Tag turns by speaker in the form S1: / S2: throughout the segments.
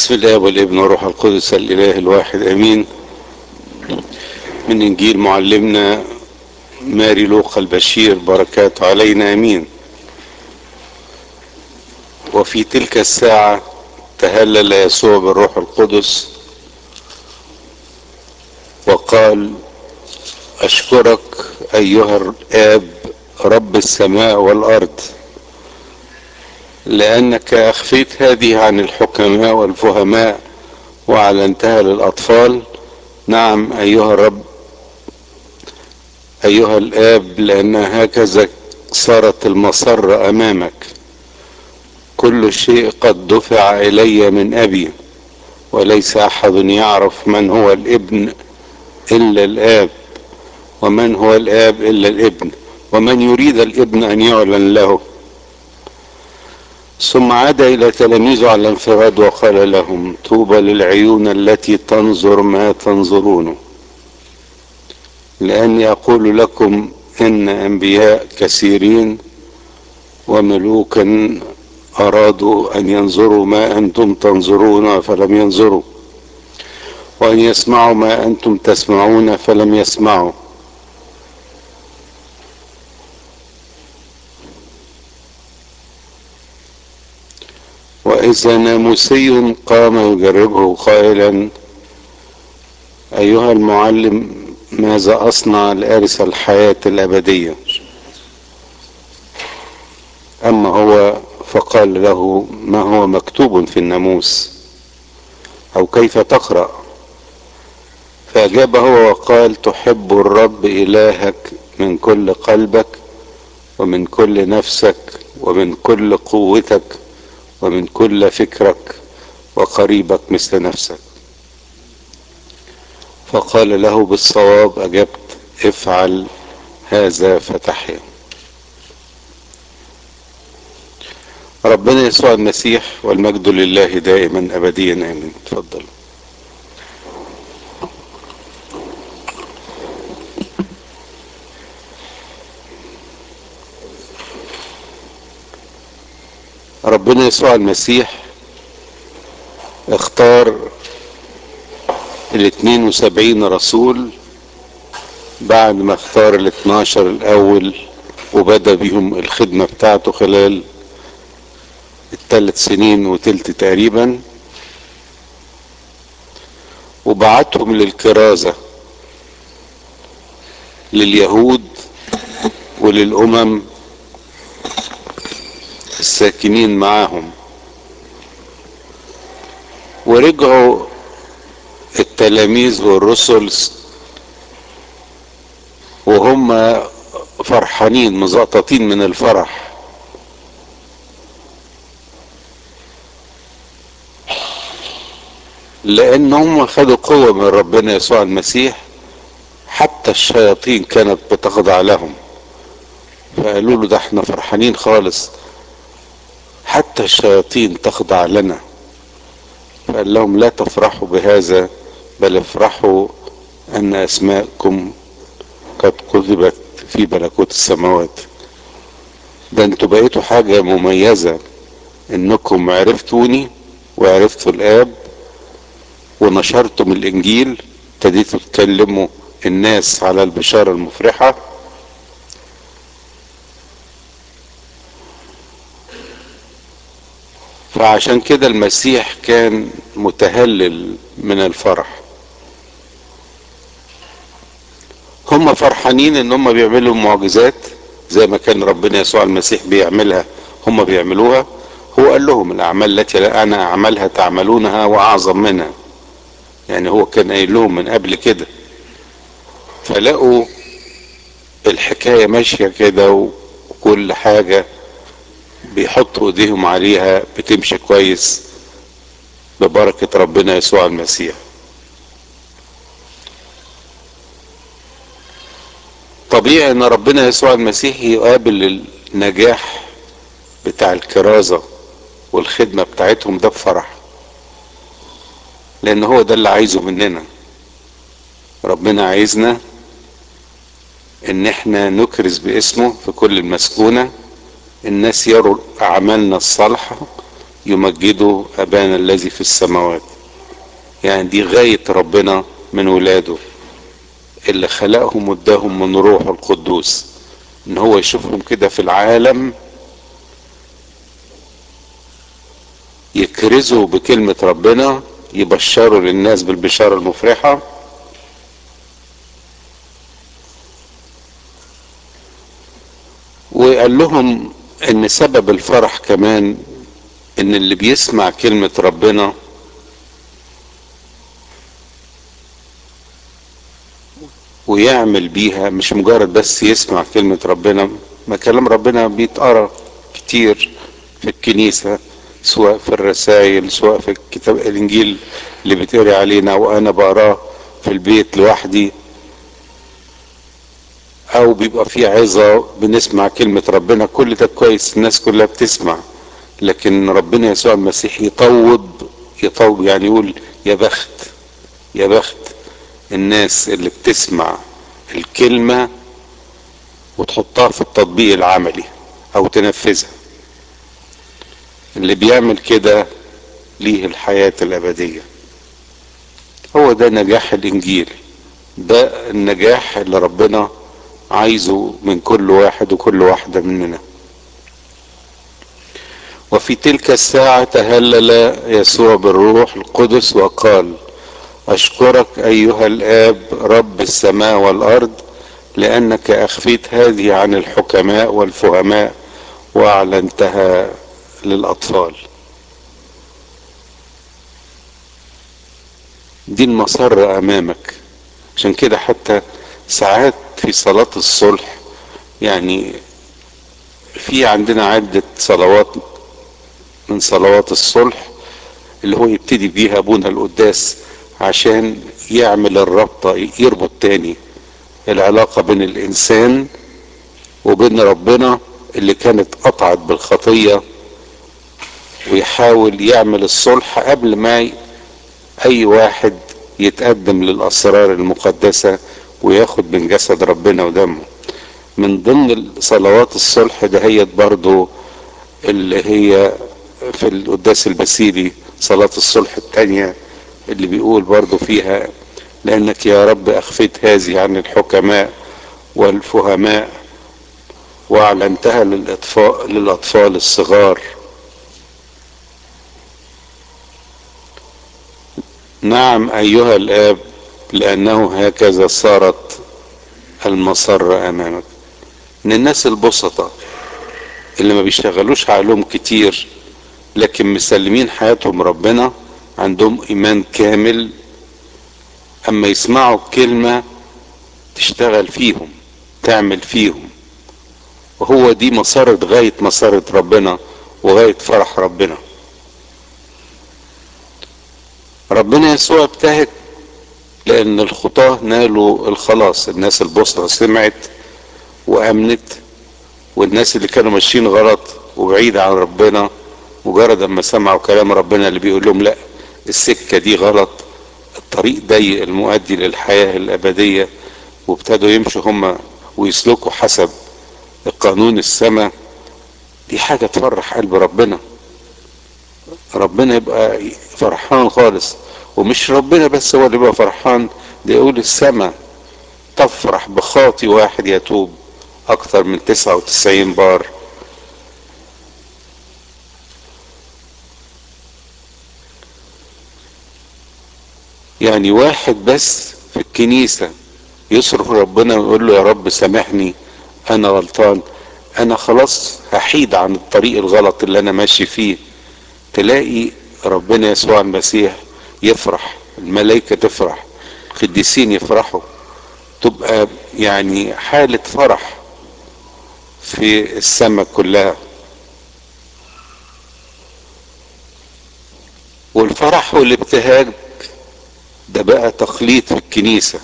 S1: بسم الله والابن والروح القدس الاله الواحد امين من انجيل معلمنا ماري لوقا البشير بركاته علينا امين وفي تلك الساعة تهلل يسوع بالروح القدس وقال اشكرك ايها الاب رب السماء والارض لانك اخفيت هذه عن الحكماء والفهماء واعلنتها للاطفال نعم ايها الرب ايها الاب لان هكذا صارت المسرة امامك كل شيء قد دفع الي من ابي وليس احد يعرف من هو الابن الا الاب ومن هو الاب الا الابن ومن يريد الابن ان يعلن له ثم عاد الى تلاميذه على الانفراد وقال لهم طوبى للعيون التي تنظر ما تنظرونه لاني اقول لكم ان انبياء كثيرين وملوكا ارادوا ان ينظروا ما انتم تنظرون فلم ينظروا وان يسمعوا ما انتم تسمعون فلم يسمعوا واذا ناموسي قام يجربه قائلا ايها المعلم ماذا اصنع لارث الحياه الابديه اما هو فقال له ما هو مكتوب في الناموس او كيف تقرا فاجاب هو وقال تحب الرب الهك من كل قلبك ومن كل نفسك ومن كل قوتك ومن كل فكرك وقريبك مثل نفسك فقال له بالصواب اجبت افعل هذا فتحيا ربنا يسوع المسيح والمجد لله دائما ابديا امين تفضل ربنا يسوع المسيح اختار ال 72 رسول بعد ما اختار ال 12 الاول وبدا بيهم الخدمة بتاعته خلال الثلاث سنين وتلت تقريبا وبعتهم للكرازة لليهود وللأمم الساكنين معاهم ورجعوا التلاميذ والرسل وهم فرحانين مزقططين من الفرح لان هم خدوا قوة من ربنا يسوع المسيح حتى الشياطين كانت بتخضع لهم فقالوا له ده احنا فرحانين خالص حتى الشياطين تخضع لنا فقال لهم لا تفرحوا بهذا بل افرحوا ان اسماءكم قد كذبت في ملكوت السماوات ده انتوا بقيتوا حاجة مميزة انكم عرفتوني وعرفتوا الاب ونشرتم الانجيل ابتديتوا تكلموا الناس على البشارة المفرحة فعشان كده المسيح كان متهلل من الفرح هم فرحانين ان هم بيعملوا معجزات زي ما كان ربنا يسوع المسيح بيعملها هم بيعملوها هو قال لهم الاعمال التي انا اعملها تعملونها واعظم منها يعني هو كان قايل لهم من قبل كده فلقوا الحكاية ماشية كده وكل حاجة بيحطوا ايديهم عليها بتمشي كويس ببركة ربنا يسوع المسيح طبيعي ان ربنا يسوع المسيح يقابل النجاح بتاع الكرازة والخدمة بتاعتهم ده بفرح لان هو ده اللي عايزه مننا ربنا عايزنا ان احنا نكرز باسمه في كل المسكونة الناس يروا اعمالنا الصالحة يمجدوا ابانا الذي في السماوات يعني دي غاية ربنا من ولاده اللي خلقهم واداهم من روحه القدوس ان هو يشوفهم كده في العالم يكرزوا بكلمة ربنا يبشروا للناس بالبشارة المفرحة وقال لهم ان سبب الفرح كمان ان اللي بيسمع كلمة ربنا ويعمل بيها مش مجرد بس يسمع كلمة ربنا ما كلام ربنا بيتقرا كتير في الكنيسة سواء في الرسائل سواء في الكتاب الانجيل اللي بيتقري علينا وانا بقراه في البيت لوحدي او بيبقى في عظة بنسمع كلمة ربنا كل ده كويس الناس كلها بتسمع لكن ربنا يسوع المسيح يطوب يطوب يعني يقول يا بخت يا بخت الناس اللي بتسمع الكلمة وتحطها في التطبيق العملي او تنفذها اللي بيعمل كده ليه الحياة الابدية هو ده نجاح الانجيل ده النجاح اللي ربنا عايزه من كل واحد وكل واحدة مننا وفي تلك الساعة تهلل يسوع بالروح القدس وقال أشكرك أيها الآب رب السماء والأرض لأنك أخفيت هذه عن الحكماء والفهماء وأعلنتها للأطفال دي المسرة أمامك عشان كده حتى ساعات في صلاة الصلح يعني في عندنا عدة صلوات من صلوات الصلح اللي هو يبتدي بيها ابونا القداس عشان يعمل الربطة يربط تاني العلاقة بين الانسان وبين ربنا اللي كانت قطعت بالخطية ويحاول يعمل الصلح قبل ما اي واحد يتقدم للاسرار المقدسة وياخد من جسد ربنا ودمه من ضمن صلوات الصلح دهيت برضو اللي هي في القداس البسيلي صلاة الصلح التانية اللي بيقول برضو فيها لأنك يا رب أخفيت هذه عن الحكماء والفهماء وأعلنتها للأطفال, للأطفال الصغار نعم أيها الآب لأنه هكذا صارت المسرة أمامك من الناس البسطة اللي ما بيشتغلوش عقلهم كتير لكن مسلمين حياتهم ربنا عندهم ايمان كامل اما يسمعوا كلمة تشتغل فيهم تعمل فيهم وهو دي مسارة غاية مسارة ربنا وغاية فرح ربنا ربنا يسوع ابتهج لان الخطاة نالوا الخلاص الناس البسطة سمعت وامنت والناس اللي كانوا ماشيين غلط وبعيد عن ربنا مجرد اما سمعوا كلام ربنا اللي بيقول لهم لا السكة دي غلط الطريق ضيق المؤدي للحياة الابدية وابتدوا يمشوا هم ويسلكوا حسب القانون السماء دي حاجة تفرح قلب ربنا ربنا يبقى فرحان خالص ومش ربنا بس هو اللي يبقى فرحان ده يقول السماء تفرح بخاطي واحد يتوب اكثر من تسعة وتسعين بار يعني واحد بس في الكنيسة يصرف ربنا ويقول له يا رب سامحني انا غلطان انا خلاص هحيد عن الطريق الغلط اللي انا ماشي فيه تلاقي ربنا يسوع المسيح يفرح الملائكة تفرح القديسين يفرحوا تبقى يعني حالة فرح في السماء كلها والفرح والابتهاج ده بقى تقليد في الكنيسة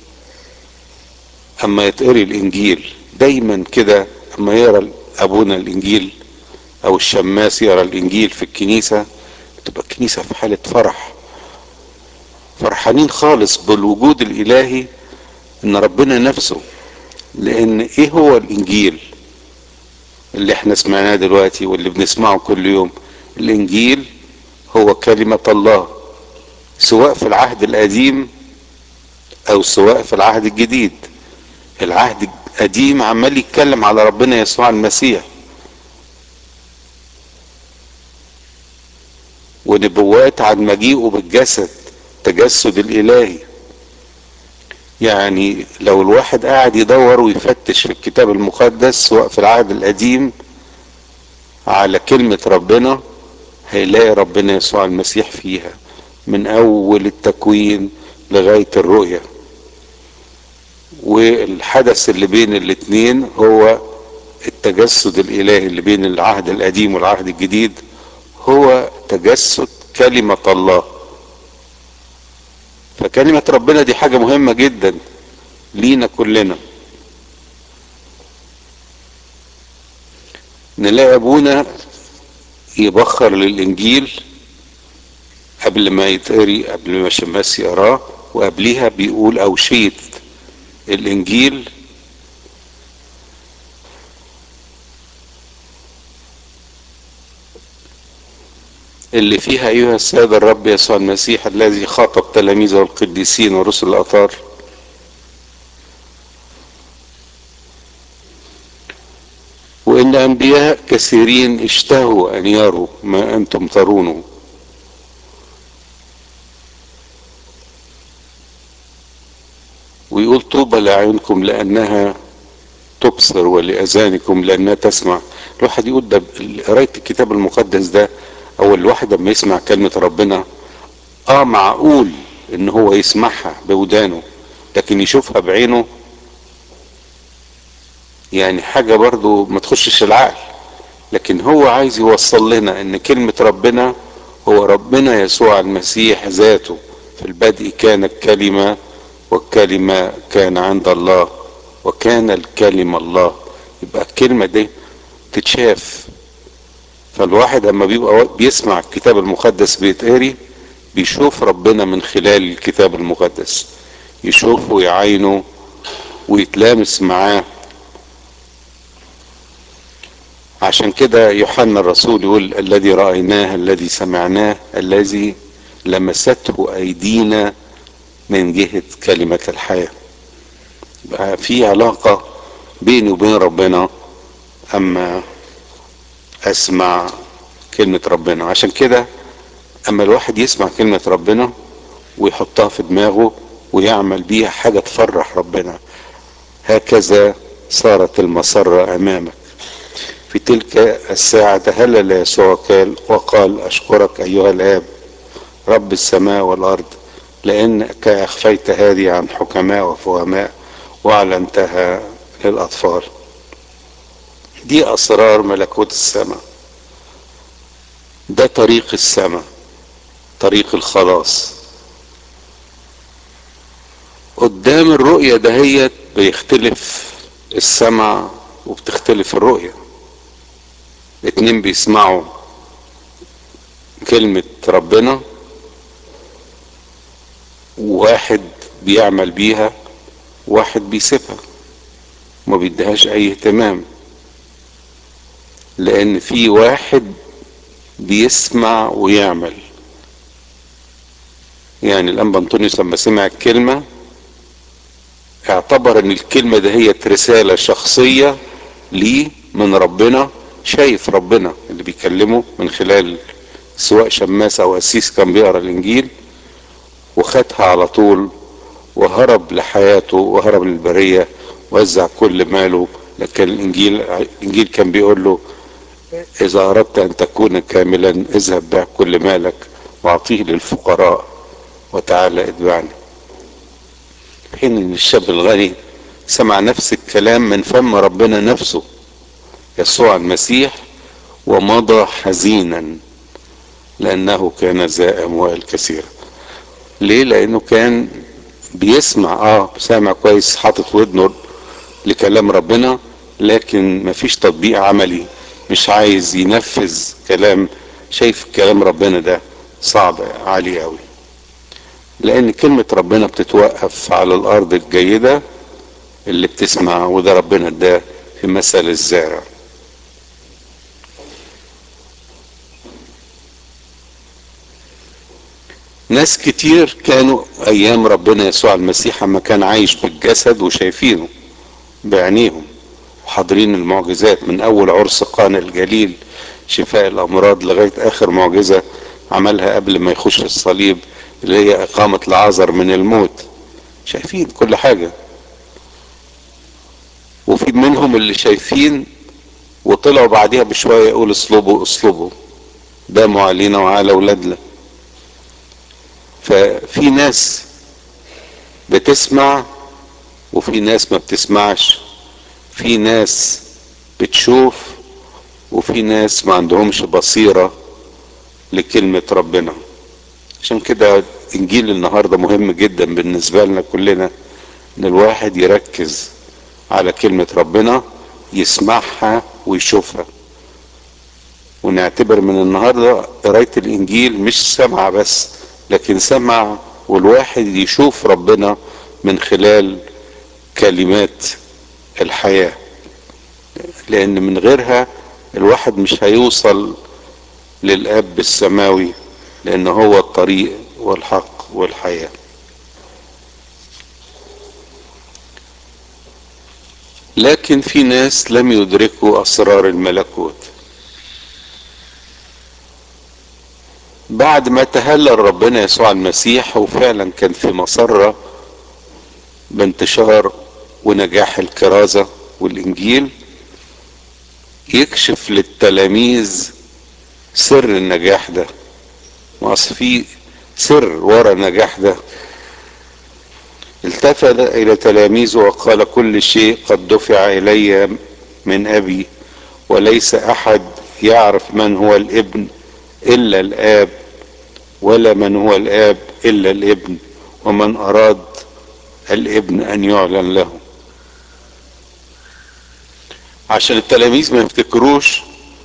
S1: اما يتقري الانجيل دايما كده اما يقرا ابونا الانجيل او الشماس يقرا الانجيل في الكنيسة تبقى الكنيسة في حالة فرح فرحانين خالص بالوجود الالهي ان ربنا نفسه لان ايه هو الانجيل اللي احنا سمعناه دلوقتي واللي بنسمعه كل يوم الانجيل هو كلمة الله سواء في العهد القديم او سواء في العهد الجديد العهد القديم عمال يتكلم على ربنا يسوع المسيح ونبوات عن مجيئه بالجسد تجسد الالهي يعني لو الواحد قاعد يدور ويفتش في الكتاب المقدس سواء في العهد القديم على كلمة ربنا هيلاقي ربنا يسوع المسيح فيها من اول التكوين لغاية الرؤية والحدث اللي بين الاتنين هو التجسد الالهي اللي بين العهد القديم والعهد الجديد هو تجسد كلمة الله فكلمة ربنا دي حاجة مهمة جدا لينا كلنا نلاقي ابونا يبخر للانجيل قبل ما يتقري قبل ما شماس يقراه وقبليها بيقول اوشية الانجيل اللي فيها ايها السيد الرب يسوع المسيح الذي خاطب تلاميذه القديسين ورسل الاطهار وان انبياء كثيرين اشتهوا ان يروا ما انتم ترونه ويقول طوبى لاعينكم لانها تبصر ولاذانكم لانها تسمع الواحد يقول ده قرايه الكتاب المقدس ده او الواحد لما يسمع كلمه ربنا اه معقول ان هو يسمعها بودانه لكن يشوفها بعينه يعني حاجه برضو ما تخشش العقل لكن هو عايز يوصل لنا ان كلمه ربنا هو ربنا يسوع المسيح ذاته في البدء كانت كلمه والكلمه كان عند الله وكان الكلمه الله يبقى الكلمه دي تتشاف فالواحد لما بيبقى بيسمع الكتاب المقدس بيتقري بيشوف ربنا من خلال الكتاب المقدس يشوفه ويعاينه ويتلامس معاه عشان كده يوحنا الرسول يقول الذي رأيناه الذي سمعناه الذي لمسته أيدينا من جهة كلمة الحياة بقى في علاقة بيني وبين ربنا أما أسمع كلمة ربنا عشان كده أما الواحد يسمع كلمة ربنا ويحطها في دماغه ويعمل بيها حاجة تفرح ربنا هكذا صارت المسرة أمامك في تلك الساعة تهلل يسوع قال وقال أشكرك أيها الآب رب السماء والأرض لأنك أخفيت هذه عن حكماء وفهماء وأعلنتها للأطفال دي أسرار ملكوت السماء ده طريق السماء طريق الخلاص قدام الرؤية دهيت بيختلف السمع وبتختلف الرؤية اتنين بيسمعوا كلمة ربنا وواحد بيعمل بيها واحد بيسيبها ما بيديهاش اي اهتمام لان في واحد بيسمع ويعمل يعني الانبا انطونيوس لما سمع الكلمة اعتبر ان الكلمة ده هي رسالة شخصية ليه من ربنا شايف ربنا اللي بيكلمه من خلال سواء شماس او قسيس كان بيقرا الانجيل وخدها على طول وهرب لحياته وهرب للبرية وزع كل ماله لكن الانجيل الانجيل كان بيقول له اذا اردت ان تكون كاملا اذهب بيع كل مالك واعطيه للفقراء وتعالى اتبعني حين ان الشاب الغني سمع نفس الكلام من فم ربنا نفسه يسوع المسيح ومضى حزينا لانه كان ذا اموال كثيره ليه لانه كان بيسمع اه سامع كويس حاطط ودنه لكلام ربنا لكن مفيش تطبيق عملي مش عايز ينفذ كلام شايف كلام ربنا ده صعب عالي قوي لان كلمة ربنا بتتوقف على الارض الجيدة اللي بتسمع وده ربنا ده في مثل الزارع ناس كتير كانوا ايام ربنا يسوع المسيح اما كان عايش بالجسد وشايفينه بعينيهم وحاضرين المعجزات من اول عرس قانا الجليل شفاء الامراض لغايه اخر معجزه عملها قبل ما يخش الصليب اللي هي اقامه العذر من الموت شايفين كل حاجه وفي منهم اللي شايفين وطلعوا بعديها بشويه يقول اصلبوا اصلبوا داموا علينا وعلى اولادنا ففي ناس بتسمع وفي ناس ما بتسمعش في ناس بتشوف وفي ناس ما عندهمش بصيرة لكلمة ربنا عشان كده انجيل النهاردة مهم جدا بالنسبة لنا كلنا ان الواحد يركز على كلمة ربنا يسمعها ويشوفها ونعتبر من النهاردة قراية الانجيل مش سمع بس لكن سمع والواحد يشوف ربنا من خلال كلمات الحياة لان من غيرها الواحد مش هيوصل للاب السماوي لان هو الطريق والحق والحياة لكن في ناس لم يدركوا اسرار الملكوت بعد ما تهلل ربنا يسوع المسيح وفعلا كان في مسرة بانتشار ونجاح الكرازة والانجيل يكشف للتلاميذ سر النجاح ده ما اصل في سر ورا النجاح ده التفت الى تلاميذه وقال كل شيء قد دفع الي من ابي وليس احد يعرف من هو الابن الا الاب ولا من هو الاب الا الابن ومن اراد الابن ان يعلن له عشان التلاميذ ما يفتكروش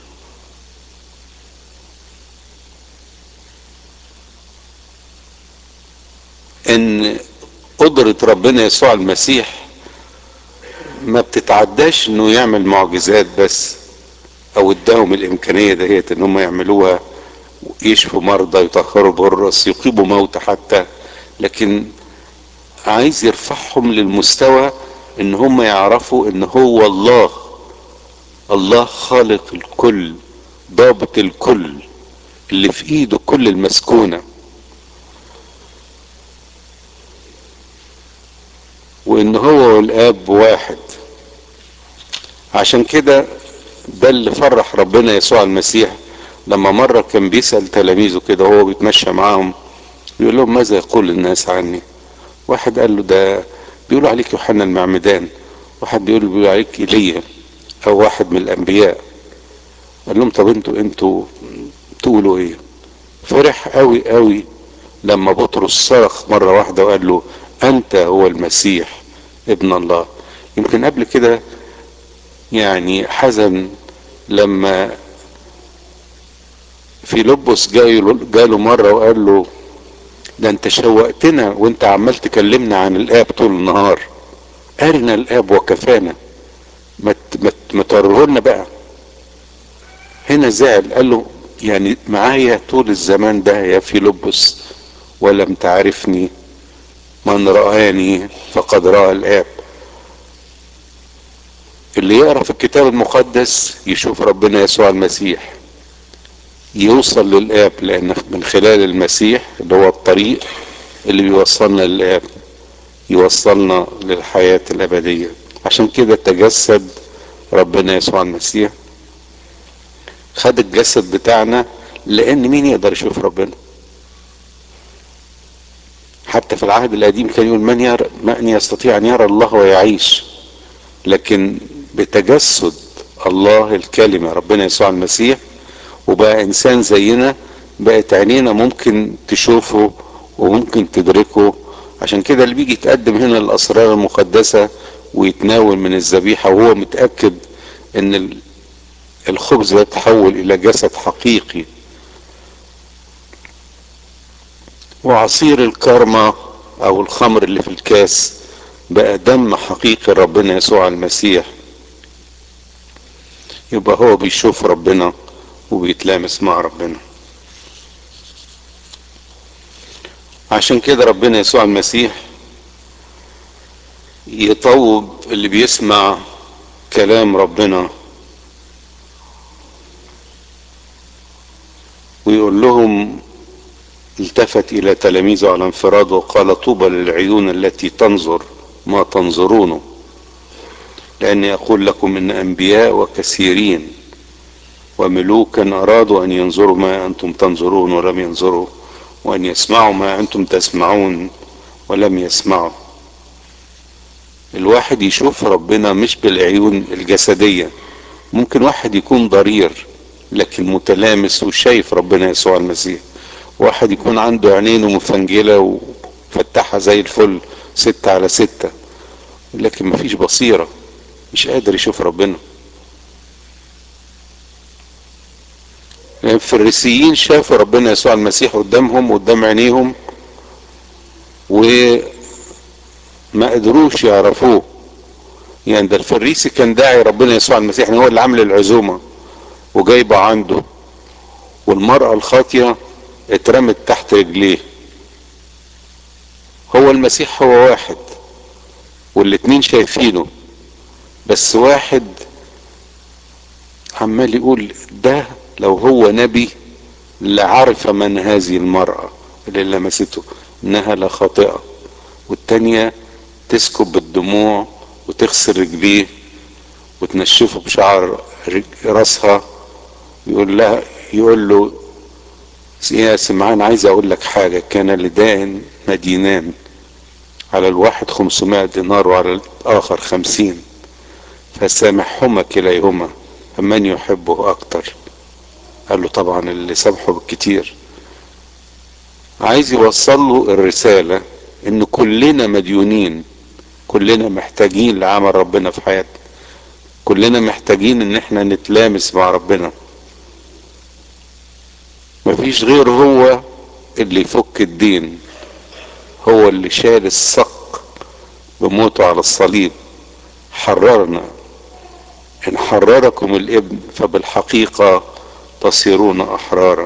S1: ان قدرة ربنا يسوع المسيح ما بتتعداش انه يعمل معجزات بس او اداهم الامكانية دهيت ان هم يعملوها يشفوا مرضى يطهروا برص يقيموا موتى حتى لكن عايز يرفعهم للمستوى ان هم يعرفوا ان هو الله الله خالق الكل ضابط الكل اللي في ايده كل المسكونه وان هو والاب واحد عشان كده ده اللي فرح ربنا يسوع المسيح لما مرة كان بيسأل تلاميذه كده وهو بيتمشى معاهم يقول لهم ماذا يقول الناس عني واحد قال له ده بيقولوا عليك يوحنا المعمدان واحد بيقول بيقول عليك ايليا او واحد من الانبياء قال لهم طب انتوا انتوا تقولوا ايه فرح قوي قوي لما بطرس صرخ مرة واحدة وقال له انت هو المسيح ابن الله يمكن قبل كده يعني حزن لما في لبس جاي جاله مرة وقال له ده انت شوقتنا وانت عمال تكلمنا عن الاب طول النهار ارنا الاب وكفانا ما ما توريهولنا بقى هنا زعل قال له يعني معايا طول الزمان ده يا في لبس ولم تعرفني من رآني فقد رأى الآب اللي يقرا في الكتاب المقدس يشوف ربنا يسوع المسيح يوصل للآب لأن من خلال المسيح اللي هو الطريق اللي بيوصلنا للآب يوصلنا للحياة الأبدية عشان كده تجسد ربنا يسوع المسيح خد الجسد بتاعنا لأن مين يقدر يشوف ربنا حتى في العهد القديم كان يقول من يرى من يستطيع ان يرى الله ويعيش لكن بتجسد الله الكلمه ربنا يسوع المسيح وبقى انسان زينا بقت عينينا ممكن تشوفه وممكن تدركه عشان كده اللي بيجي يتقدم هنا الاسرار المقدسه ويتناول من الذبيحه وهو متاكد ان الخبز ده تحول الى جسد حقيقي وعصير الكرمة او الخمر اللي في الكاس بقى دم حقيقي ربنا يسوع المسيح يبقى هو بيشوف ربنا وبيتلامس مع ربنا عشان كده ربنا يسوع المسيح يطوب اللي بيسمع كلام ربنا ويقول لهم التفت الى تلاميذه على انفراد وقال طوبى للعيون التي تنظر ما تنظرونه لاني اقول لكم ان انبياء وكثيرين وملوكا ارادوا ان ينظروا ما انتم تنظرون ولم ينظروا وان يسمعوا ما انتم تسمعون ولم يسمعوا الواحد يشوف ربنا مش بالعيون الجسدية ممكن واحد يكون ضرير لكن متلامس وشايف ربنا يسوع المسيح واحد يكون عنده عينين مفنجلة وفتحها زي الفل ستة على ستة لكن مفيش بصيرة مش قادر يشوف ربنا الفريسيين شافوا ربنا يسوع المسيح قدامهم قدام عينيهم وما قدروش يعرفوه يعني ده الفريسي كان داعي ربنا يسوع المسيح ان هو اللي عامل العزومة وجايبه عنده والمرأة الخاطية اترمت تحت رجليه هو المسيح هو واحد والاتنين شايفينه بس واحد عمال يقول ده لو هو نبي لعرف من هذه المرأة اللي لمسته انها لا خاطئة والتانية تسكب بالدموع وتغسل رجليه وتنشفه بشعر راسها يقول لها يقول له يا سمعان عايز اقول لك حاجة كان لدائن مدينان على الواحد خمسمائة دينار وعلى الاخر خمسين فسامحهما كليهما فمن يحبه اكتر قال له طبعا اللي سامحه بالكتير عايز يوصل له الرسالة ان كلنا مديونين كلنا محتاجين لعمل ربنا في حياتنا كلنا محتاجين ان احنا نتلامس مع ربنا مفيش غير هو اللي يفك الدين هو اللي شال الصق بموته على الصليب حررنا ان حرركم الابن فبالحقيقة تصيرون احرارا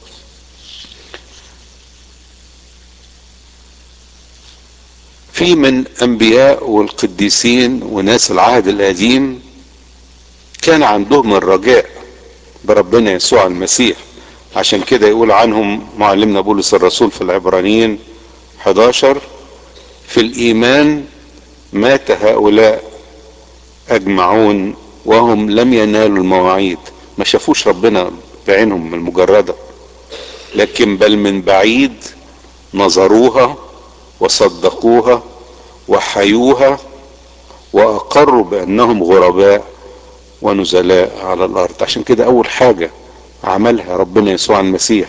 S1: في من انبياء والقديسين وناس العهد القديم كان عندهم الرجاء بربنا يسوع المسيح عشان كده يقول عنهم معلمنا بولس الرسول في العبرانيين 11 في الايمان مات هؤلاء اجمعون وهم لم ينالوا المواعيد ما شافوش ربنا بعينهم المجردة لكن بل من بعيد نظروها وصدقوها وحيوها واقروا بانهم غرباء ونزلاء على الارض عشان كده اول حاجة عملها ربنا يسوع المسيح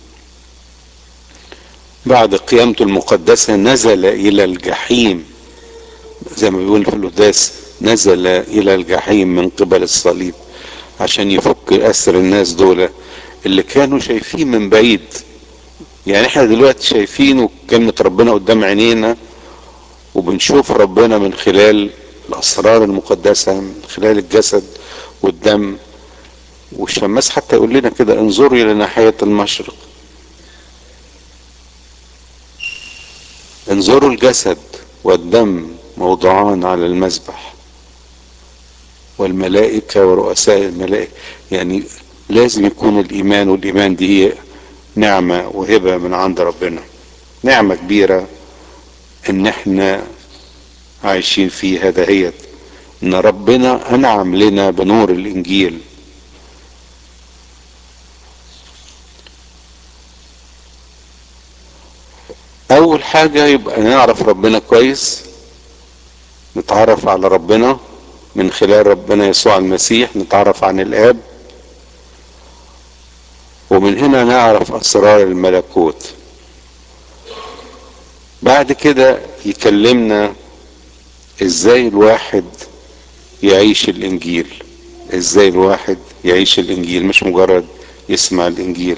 S1: بعد قيامته المقدسة نزل الى الجحيم زي ما بيقول في القداس نزل الى الجحيم من قبل الصليب عشان يفك اسر الناس دول اللي كانوا شايفين من بعيد يعني احنا دلوقتي شايفين كلمة ربنا قدام عينينا وبنشوف ربنا من خلال الاسرار المقدسة من خلال الجسد والدم والشماس حتى يقول لنا كده انظروا الى ناحية المشرق انظروا الجسد والدم موضوعان على المذبح والملائكة ورؤساء الملائكة يعني لازم يكون الإيمان والإيمان دي هي نعمة وهبة من عند ربنا نعمة كبيرة إن إحنا عايشين فيها دهيت إن ربنا أنعم لنا بنور الإنجيل أول حاجة يبقى نعرف ربنا كويس نتعرف على ربنا من خلال ربنا يسوع المسيح نتعرف عن الاب ومن هنا نعرف اسرار الملكوت بعد كده يكلمنا ازاي الواحد يعيش الانجيل ازاي الواحد يعيش الانجيل مش مجرد يسمع الانجيل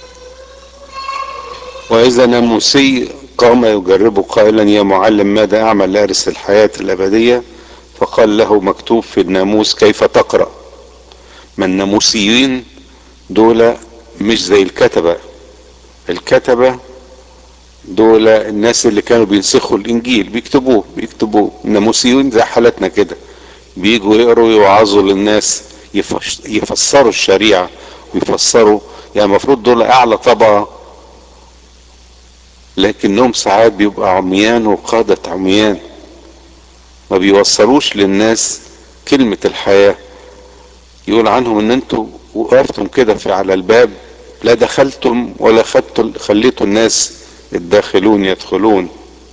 S1: واذا ناموسي قام يجربه قائلا يا معلم ماذا اعمل لارث الحياه الابديه فقال له مكتوب في الناموس كيف تقرا ما الناموسيين دول مش زي الكتبه الكتبه دول الناس اللي كانوا بينسخوا الانجيل بيكتبوه بيكتبوه ناموسيون زي حالتنا كده بيجوا يقروا يوعظوا للناس يفسروا الشريعة ويفسروا يعني المفروض دول اعلى طبقة لكنهم ساعات بيبقى عميان وقادة عميان ما بيوصلوش للناس كلمة الحياة يقول عنهم ان انتوا وقفتم كده في على الباب لا دخلتم ولا خدتوا خليتوا الناس الداخلون يدخلون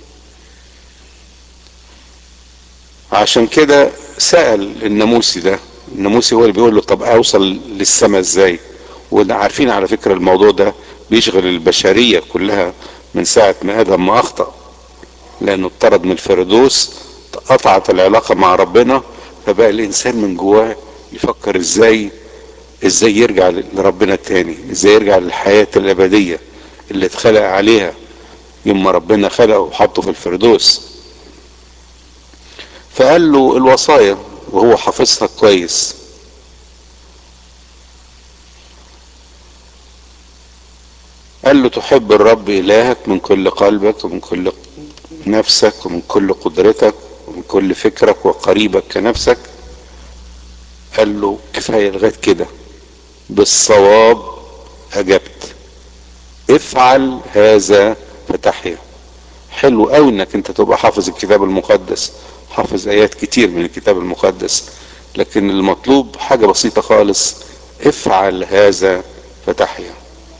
S1: عشان كده سأل الناموسي ده الناموسي هو اللي بيقول له طب اوصل للسماء ازاي وده عارفين على فكرة الموضوع ده بيشغل البشرية كلها من ساعة ما ادم ما اخطأ لانه اطرد من الفردوس قطعت العلاقة مع ربنا فبقى الانسان من جواه يفكر ازاي ازاي يرجع لربنا تاني ازاي يرجع للحياة الابدية اللي اتخلق عليها يوم ما ربنا خلقه وحطه في الفردوس فقال له الوصايا وهو حافظها كويس قال له تحب الرب إلهك من كل قلبك ومن كل نفسك ومن كل قدرتك ومن كل فكرك وقريبك كنفسك قال له كفاية لغاية كده بالصواب أجبت افعل هذا فتحيا حلو قوي انك انت تبقى حافظ الكتاب المقدس حافظ ايات كتير من الكتاب المقدس لكن المطلوب حاجة بسيطة خالص افعل هذا فتحيا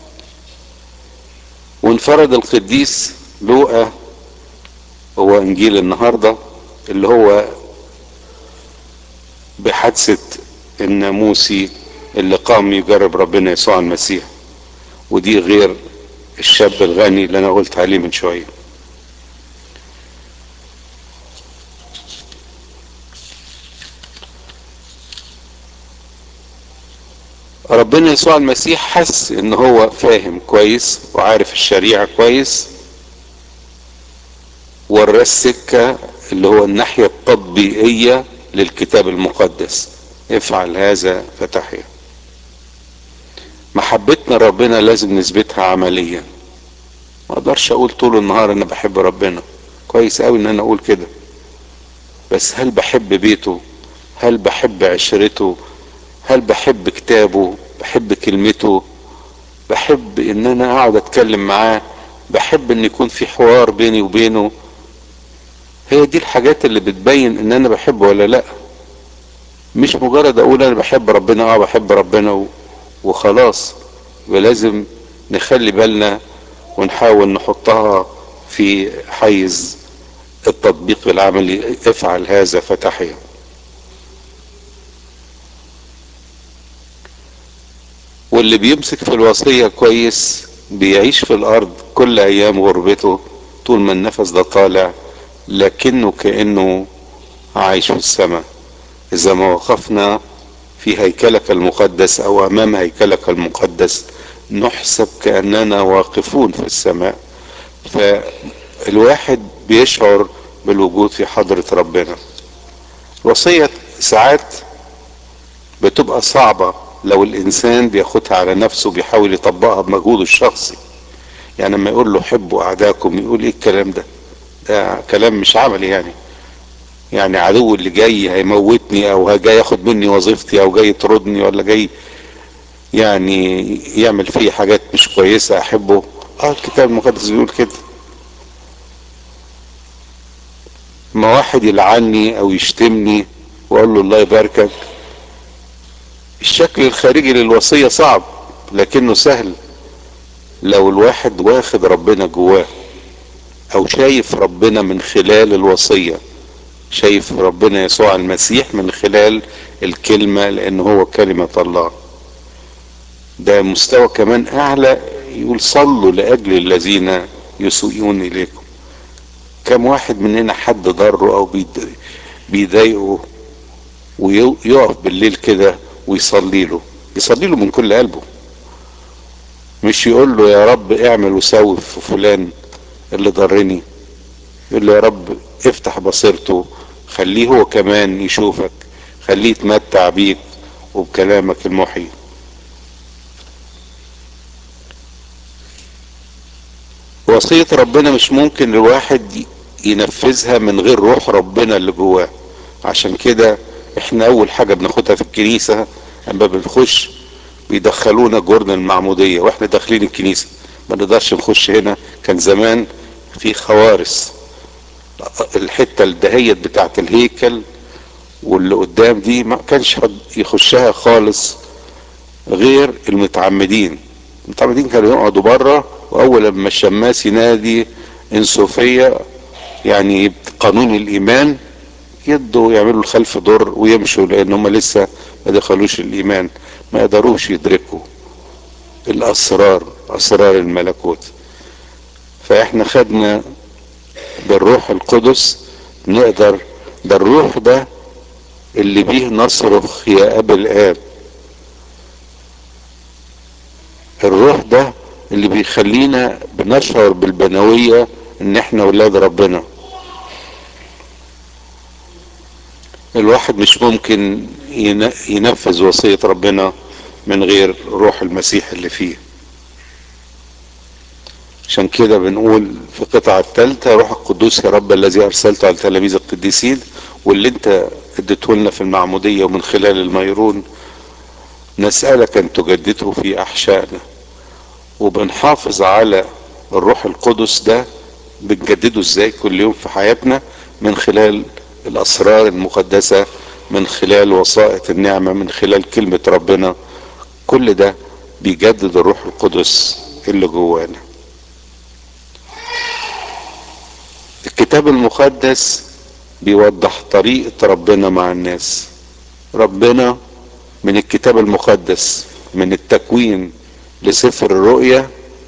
S1: وانفرد القديس لوقا هو انجيل النهاردة اللي هو بحادثة الناموسي اللي قام يجرب ربنا يسوع المسيح ودي غير الشاب الغني اللي انا قلت عليه من شويه ربنا يسوع المسيح حس ان هو فاهم كويس وعارف الشريعة كويس وراه السكة اللي هو الناحية التطبيقية للكتاب المقدس افعل هذا فتحيا محبتنا ربنا لازم نثبتها عمليا ما اقدرش اقول طول النهار انا بحب ربنا كويس قوي ان انا اقول كده بس هل بحب بيته هل بحب عشرته هل بحب كتابه بحب كلمته بحب ان انا اقعد اتكلم معاه بحب ان يكون في حوار بيني وبينه هي دي الحاجات اللي بتبين ان انا بحبه ولا لا مش مجرد اقول انا بحب ربنا اه بحب ربنا وخلاص ولازم نخلي بالنا ونحاول نحطها في حيز التطبيق العملي افعل هذا فتحيا واللي بيمسك في الوصية كويس بيعيش في الارض كل ايام غربته طول ما النفس ده طالع لكنه كأنه عايش في السماء اذا ما وقفنا في هيكلك المقدس او امام هيكلك المقدس نحسب كأننا واقفون في السماء فالواحد بيشعر بالوجود في حضرة ربنا الوصية ساعات بتبقى صعبة لو الانسان بياخدها على نفسه بيحاول يطبقها بمجهوده الشخصي يعني لما يقول له حبوا اعداءكم يقول ايه الكلام ده ده كلام مش عملي يعني يعني عدو اللي جاي هيموتني او جاي ياخد مني وظيفتي او جاي يطردني ولا جاي يعني يعمل فيه حاجات مش كويسة احبه اه الكتاب المقدس بيقول كده ما واحد يلعني او يشتمني واقول له الله يباركك الشكل الخارجي للوصية صعب لكنه سهل لو الواحد واخد ربنا جواه او شايف ربنا من خلال الوصية شايف ربنا يسوع المسيح من خلال الكلمة لان هو كلمة الله ده مستوى كمان اعلى يقول صلوا لاجل الذين يسيئون اليكم كم واحد مننا حد ضره او بيضايقه ويقف بالليل كده ويصلي له يصلي له من كل قلبه مش يقول له يا رب اعمل وسوي في فلان اللي ضرني يقول له يا رب افتح بصيرته خليه هو كمان يشوفك خليه يتمتع بيك وبكلامك المحيي وصية ربنا مش ممكن الواحد ينفذها من غير روح ربنا اللي جواه عشان كده احنا اول حاجة بناخدها في الكنيسة اما بنخش بيدخلونا جرن المعمودية واحنا داخلين الكنيسة ما نقدرش نخش هنا كان زمان في خوارس الحتة الدهيت بتاعت الهيكل واللي قدام دي ما كانش حد يخشها خالص غير المتعمدين المتعمدين كانوا يقعدوا بره واول لما الشماس ينادي انسوفية يعني قانون الايمان يدوا يعملوا الخلف دور ويمشوا لان هم لسه ما دخلوش الايمان ما يقدروش يدركوا الاسرار اسرار الملكوت فاحنا خدنا بالروح القدس نقدر ده الروح ده اللي بيه نصرخ يا ابا الاب الروح ده اللي بيخلينا بنشعر بالبنوية ان احنا ولاد ربنا الواحد مش ممكن ينفذ وصية ربنا من غير روح المسيح اللي فيه عشان كده بنقول في القطعة الثالثة روح القدوس يا رب الذي ارسلته على تلاميذ القديسين واللي انت اديته لنا في المعمودية ومن خلال الميرون نسألك ان تجدده في احشائنا وبنحافظ على الروح القدس ده بنجدده ازاي كل يوم في حياتنا من خلال الاسرار المقدسة من خلال وسائط النعمة من خلال كلمة ربنا كل ده بيجدد الروح القدس اللي جوانا الكتاب المقدس بيوضح طريقة ربنا مع الناس ربنا من الكتاب المقدس من التكوين لسفر الرؤيا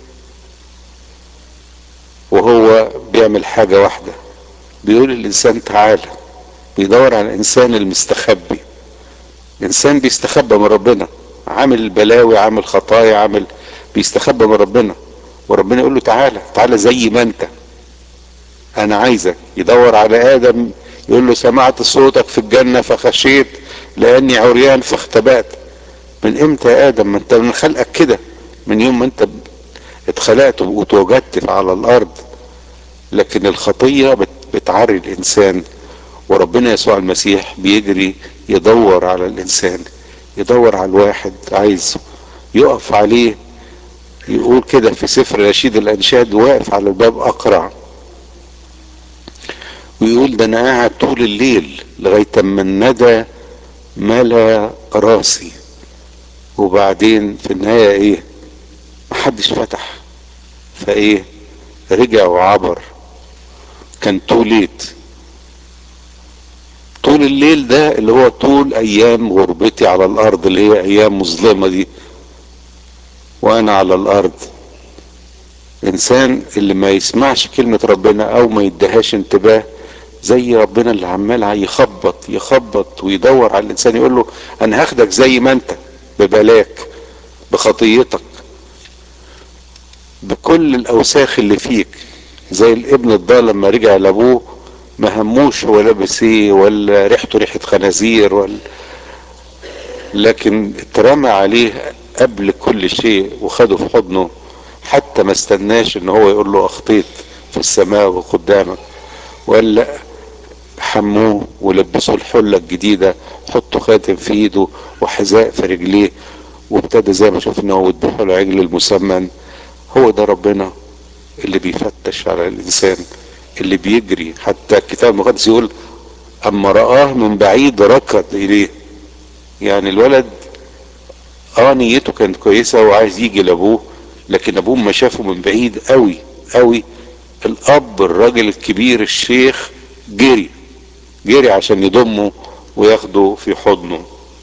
S1: وهو بيعمل حاجة واحدة بيقول الإنسان تعالى بيدور على الإنسان المستخبي الإنسان بيستخبى من ربنا عامل بلاوي عامل خطايا عامل بيستخبى من ربنا وربنا يقول له تعالى تعالى زي ما انت انا عايزك يدور على ادم يقول له سمعت صوتك في الجنة فخشيت لاني عريان فاختبأت من امتى يا ادم ما انت من خلقك كده من يوم ما انت اتخلقت واتوجدت على الارض لكن الخطية بتعري الانسان وربنا يسوع المسيح بيجري يدور على الانسان يدور على الواحد عايزه يقف عليه يقول كده في سفر رشيد الانشاد واقف على الباب اقرع ويقول ده انا قاعد طول الليل لغايه اما الندى ملا راسي وبعدين في النهايه ايه محدش فتح فايه رجع وعبر كان توليت طول الليل ده اللي هو طول ايام غربتي على الارض اللي هي ايام مظلمه دي وانا على الارض الانسان اللي ما يسمعش كلمه ربنا او ما يديهاش انتباه زي ربنا اللي عمال يخبط يخبط ويدور على الانسان يقول له انا هاخدك زي ما انت ببلاك بخطيتك بكل الاوساخ اللي فيك زي الابن الضال لما رجع لابوه ما هموش هو لابس ايه ولا ريحته ريحه خنازير ولا لكن اترمى عليه قبل كل شيء وخده في حضنه حتى ما استناش ان هو يقول له اخطيت في السماء وقدامك ولا حموه ولبسوه الحلة الجديدة حطوا خاتم في ايده وحذاء في رجليه وابتدى زي ما شفنا وذبحوا العجل المسمن هو ده ربنا اللي بيفتش على الانسان اللي بيجري حتى الكتاب المقدس يقول اما رآه من بعيد ركض اليه يعني الولد اه نيته كانت كويسة وعايز يجي لابوه لكن ابوه ما شافه من بعيد قوي قوي الاب الراجل الكبير الشيخ جري جري عشان يضمه وياخده في حضنه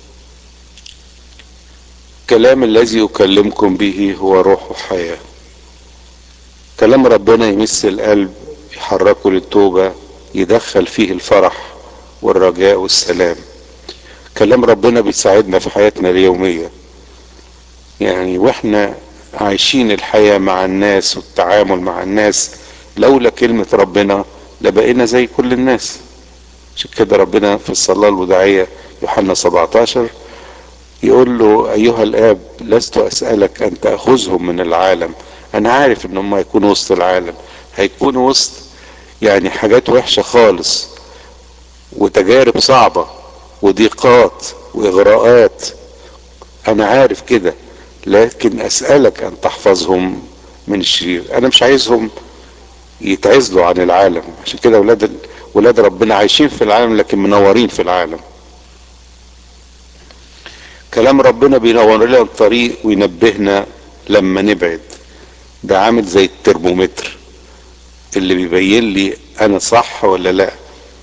S1: كلام الذي اكلمكم به هو روح حياة كلام ربنا يمس القلب يحركه للتوبة يدخل فيه الفرح والرجاء والسلام كلام ربنا بيساعدنا في حياتنا اليومية يعني واحنا عايشين الحياة مع الناس والتعامل مع الناس لولا كلمة ربنا لبقينا زي كل الناس عشان كده ربنا في الصلاة الوداعية يوحنا 17 يقول له أيها الآب لست أسألك أن تأخذهم من العالم انا عارف ان هم هيكونوا وسط العالم هيكونوا وسط يعني حاجات وحشة خالص وتجارب صعبة وضيقات واغراءات انا عارف كده لكن اسألك ان تحفظهم من الشرير انا مش عايزهم يتعزلوا عن العالم عشان كده ولاد ولاد ربنا عايشين في العالم لكن منورين في العالم كلام ربنا بينور لنا الطريق وينبهنا لما نبعد ده عامل زي الترمومتر اللي بيبين لي انا صح ولا لا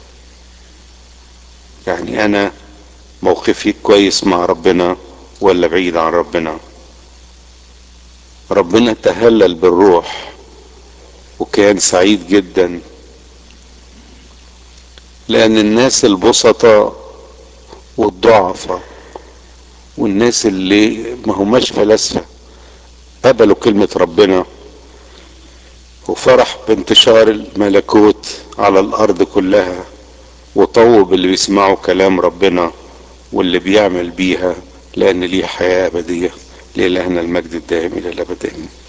S1: يعني انا موقفي كويس مع ربنا ولا بعيد عن ربنا ربنا تهلل بالروح وكان سعيد جدا لان الناس البسطة والضعفة والناس اللي ما هماش فلاسفة قبلوا كلمة ربنا وفرح بانتشار الملكوت على الارض كلها وطوب اللي بيسمعوا كلام ربنا واللي بيعمل بيها لان ليه حياة ابدية لإلهنا المجد الدائم الى الابد امين